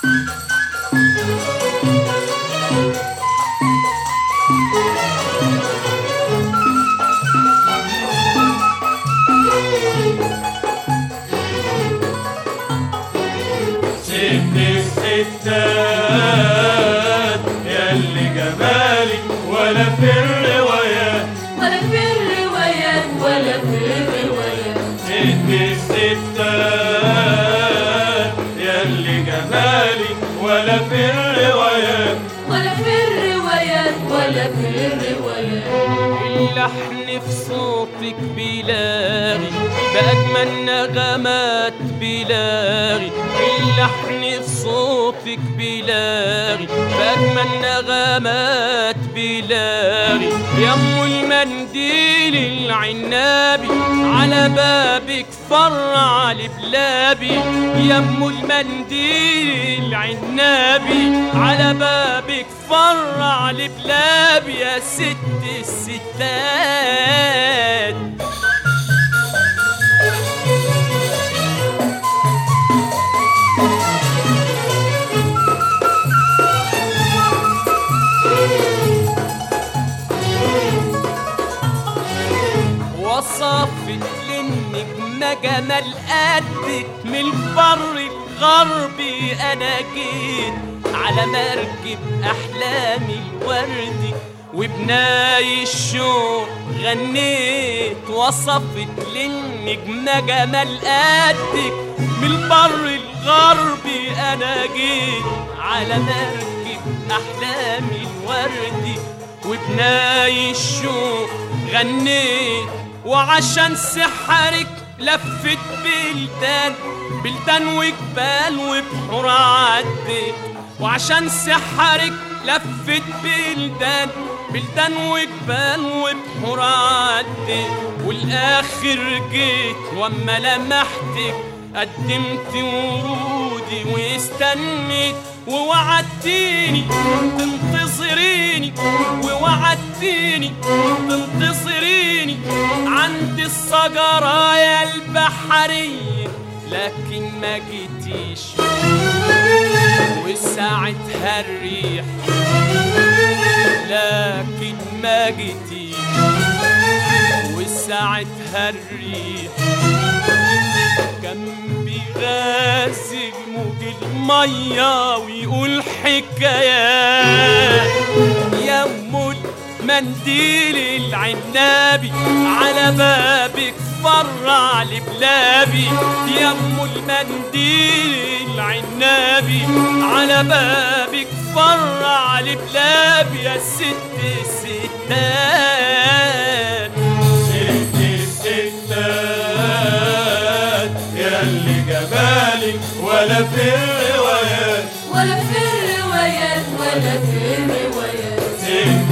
ست الستات ياللي جمالك ولا في الروايات ولا في الروايات ولا في الروايات ست الستات ياللي جمالك ولا في الروايات ولا في الروايات ولا في الروايات اللحن في صوتك بلاغي بأجمل نغمات بلاغي اللحن في صوتك بلاغي بأجمل نغمات بلاغي يا ام المنديل العنابي على بابك فرع لبلابي يا ام المنديل العنابي على بابك فرع لبلابي يا ست الستات وصفت للنجمة جمال قدك من البر الغربي أنا جيت على مركب أحلامي الوردي وبناي الشوق غنيت وصفت للنجمة جمال قدك من البر الغربي أنا جيت على مركب أحلامي الوردي وبناي الشوق غنيت وعشان سحرك لفت بلدان بلدان وجبال وبحور عديت وعشان سحرك لفت بلدان بلدان وجبال وبحور عديت والاخر جيت واما لمحتك قدمت ورودي واستنيت ووعدتيني تنتظريني ووعدتيني تنتظريني عند الصجرايا البحرية لكن ما جيتيش وساعتها الريح لكن ما جيتيش وساعتها الريح كان بيغازل موج المية ويقول حكايات يا ام المنديل العنابي على بابك فرع لبلابي يا ام المنديل العنابي على بابك فرع لبلابي يا ست الستات ست الستات ياللي جمالك ولا في الروايات ولا في الروايات ولا في الروايات ست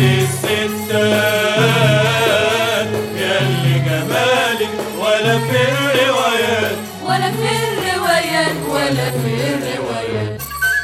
الستات ياللي جمالك ولا في الروايات ولا في الروايات ولا في الروايات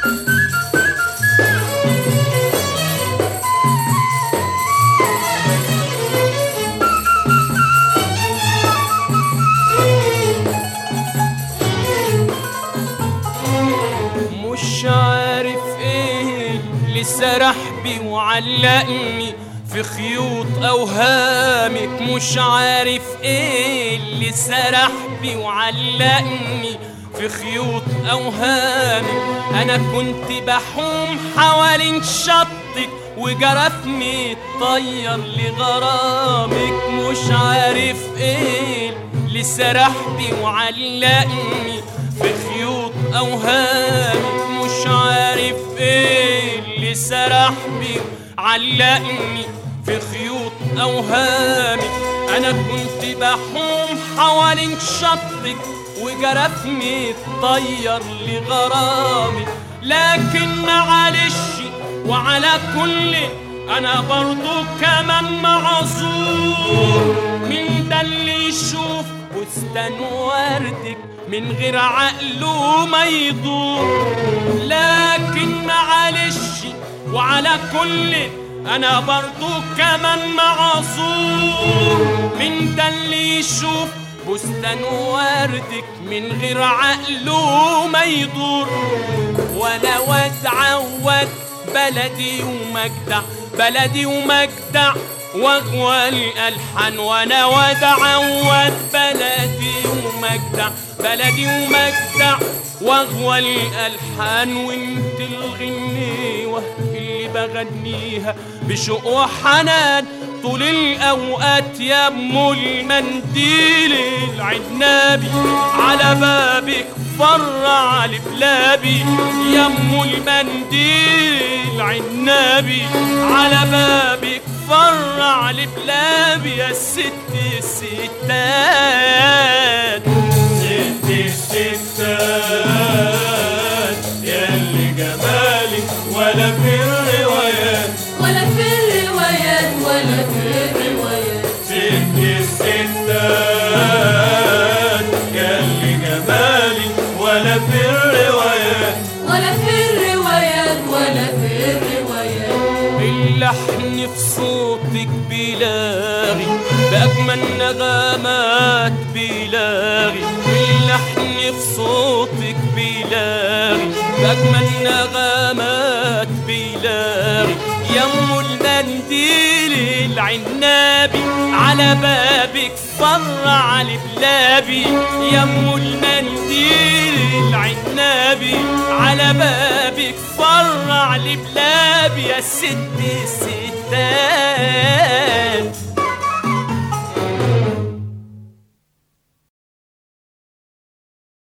مش عارف ايه اللي سرح بي وعلقني في خيوط اوهامك مش عارف ايه اللي سرح بي وعلقني في خيوط اوهامك انا كنت بحوم حوالين شطك وجرفني طير لغرامك مش عارف ايه اللي سرح بي وعلقني في خيوط اوهامك مش عارف ايه اللي سرح بي علقني في خيوط اوهامك انا كنت بحوم حوالين شطك وجرفني طير لغرامك لكن معلش وعلى كل انا برضو كمان معذور من ده اللي يشوف بستان وردك من غير عقله ما يدور لكن معلش وعلى كل انا برضو كمان معذور من ده اللي يشوف بستان وردك من غير عقله ما يدور وانا واد عواد بلدي ومجدع بلدي ومجدع واغوى الالحان وانا واد عواد بلدي ومجدع بلدي ومجدع واغوى الالحان وانت الغنيوه اللي بغنيها بشوق وحنان طول الاوقات يا ام المنديل العنابي على بابك فرع لبلابي يا ام المنديل العنابي على بابك فرع لبلابي يا ست الستات ست الستات ياللي جمالك ولا في الروايات ولا في الروايات ولا في الروايات ست الستات ياللي جمالك ولا في الروايات ولا في الروايات ولا في الروايات اللحن في صوتك بيلاغي بأجمل نغمات بيلاغي اللحن في صوتك بيلاغي بأجمل نغمات بيلاغي يا ام المنديل العنابي على بابك فرع لبلابي يا ام المنديل العنابي على بابك فرع لبلابي يا ست الستات